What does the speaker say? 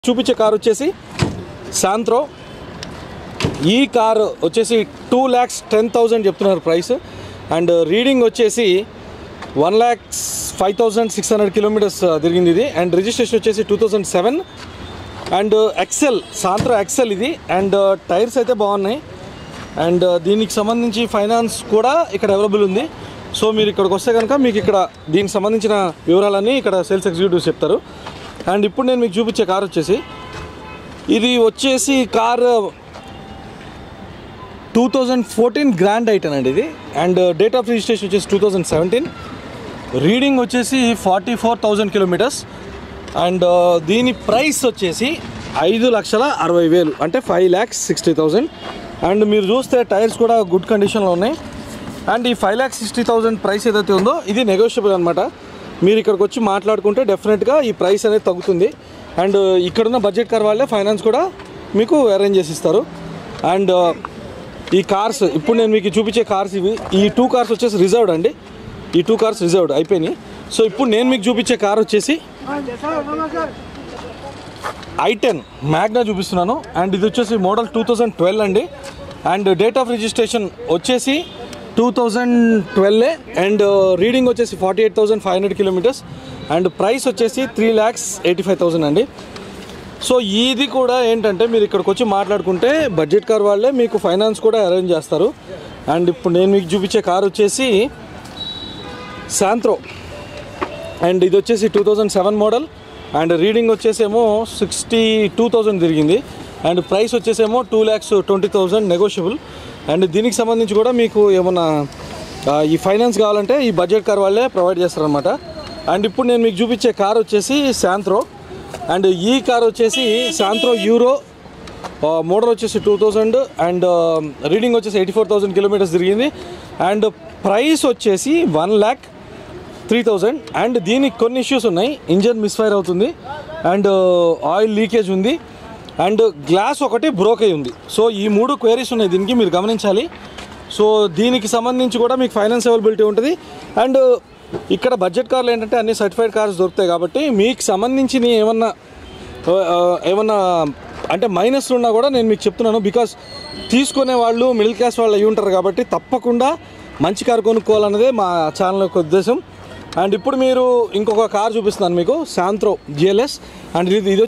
చూపించే కార్ వచ్చేసి శాంత్రో ఈ కార్ వచ్చేసి టూ ల్యాక్స్ టెన్ థౌజండ్ చెప్తున్నారు ప్రైస్ అండ్ రీడింగ్ వచ్చేసి one lakhs five thousand six hundred kilometres తిరిగింది ఇది అండ్ రిజిస్ట్రేషన్ వచ్చేసి two thousand seven and Excel Santro Excel ఇది అండ్ టైర్స్ అయితే బాగున్నాయి అండ్ దీనికి సంబంధించి ఫైనాన్స్ కూడా ఇక్కడ అవైలబుల్ ఉంది సో మీరు ఇక్కడికి వస్తే కనుక మీకు ఇక్కడ దీనికి సంబంధించిన వివరాలన్నీ ఇక్కడ సేల్స్ ఎగ్జిక్యూటివ్స్ చెప్తారు అండ్ ఇప్పుడు నేను మీకు చూపించే కార్ వచ్చేసి ఇది వచ్చేసి car two thousand fourteen grand i ten అండి ఇది అండ్ డేట్ ఆఫ్ రిజిస్ట్రేషన్ వచ్చేసి టూ థౌజండ్ సెవెంటీన్ రీడింగ్ వచ్చేసి forty four thousand kilometres and దీని ప్రైస్ వచ్చేసి ఐదు లక్షల అరవై వేలు అంటే five lakhs sixty thousand and మీరు చూస్తే టైర్స్ కూడా గుడ్ కండిషన్లో ఉన్నాయి అండ్ ఈ five lakhs sixty thousand price ఏదైతే ఉందో ఇది నెగోషియబుల్ అనమాట మీరు ఇక్కడికి వచ్చి మాట్లాడుకుంటే డెఫినెట్గా ఈ ప్రైస్ అనేది తగ్గుతుంది అండ్ ఇక్కడున్న బడ్జెట్ కార్ వాళ్ళే ఫైనాన్స్ కూడా మీకు అరేంజ్ చేసి ఇస్తారు అండ్ ఈ కార్స్ ఇప్పుడు నేను మీకు చూపించే కార్స్ ఇవి ఈ టూ కార్స్ వచ్చేసి రిజర్వ్డ్ అండి ఈ టూ కార్స్ రిజర్వ్డ్ అయిపోయినాయి సో ఇప్పుడు నేను మీకు చూపించే కార్ వచ్చేసి ఐ టెన్ మ్యాగ్నా చూపిస్తున్నాను అండ్ ఇది వచ్చేసి మోడల్ టూ థౌజండ్ ట్వెల్వ్ అండి అండ్ డేట్ ఆఫ్ రిజిస్ట్రేషన్ వచ్చేసి two thousand twelve and reading వచ్చేసి forty eight thousand five hundred kilometres and price వచ్చేసి three lakhs eighty five thousand అండి సో ఇది కూడా ఏంటంటే మీరు ఇక్కడికి వచ్చి మాట్లాడుకుంటే బడ్జెట్ కార్ వాళ్ళే మీకు ఫైనాన్స్ కూడా అరేంజ్ చేస్తారు అండ్ ఇప్పుడు నేను మీకు చూపించే కార్ వచ్చేసి శాంత్రో అండ్ ఇది వచ్చేసి two thousand seven model and reading వచ్చేసేమో సిక్స్టీ టూ థౌజండ్ తిరిగింది అండ్ ప్రైస్ వచ్చేసేమో two lakhs twenty thousand negotiable and దీనికి సంబంధించి కూడా మీకు ఏమన్నా ఆ, ఈ ఫైనాన్స్ కావాలంటే ఈ బడ్జెట్ కార్ వాళ్ళే ప్రొవైడ్ చేస్తారనమాట అండ్ ఇప్పుడు నేను మీకు చూపించే కార్ వచ్చేసి శాంత్రో అండ్ ఈ కార్ వచ్చేసి శాంత్రో యూరో మోడల్ వచ్చేసి టూ థౌజండ్ అండ్ రీడింగ్ వచ్చేసి ఎయిటీ ఫోర్ థౌసండ్ కిలోమీటర్స్ తిరిగింది అండ్ ప్రైస్ వచ్చేసి one lakh three thousand and దీనికి కొన్ని ఇష్యూస్ ఉన్నాయి ఇంజన్ మిస్ఫైర్ అవుతుంది అండ్ ఆయిల్ లీకేజ్ ఉంది అండ్ గ్లాస్ ఒకటి బ్రోక్ అయి ఉంది సో ఈ మూడు క్వైరీస్ ఉన్నాయి దీనికి మీరు గమనించాలి సో దీనికి సంబంధించి కూడా మీకు ఫైనాన్స్ అవైలబిలిటీ ఉంటుంది అండ్ ఇక్కడ బడ్జెట్ కార్లు ఏంటంటే అన్ని సర్టిఫైడ్ కార్స్ దొరుకుతాయి కాబట్టి మీకు సంబంధించిన ఏమన్నా ఆ, ఏమన్నా అంటే మైనస్ ఉన్నా కూడా నేను మీకు చెప్తున్నాను బికాస్ తీసుకునే వాళ్ళు మిడిల్ క్లాస్ వాళ్ళు అయి ఉంటారు కాబట్టి తప్పకుండా మంచి కారు కొనుక్కోవాలన్నదే మా ఛానల్ యొక్క ఉద్దేశం అండ్ ఇప్పుడు మీరు ఇంకొక కార్ చూపిస్తున్నాను మీకు శాంత్రో జిఎల్ఎస్ అండ్ ఇది ఇది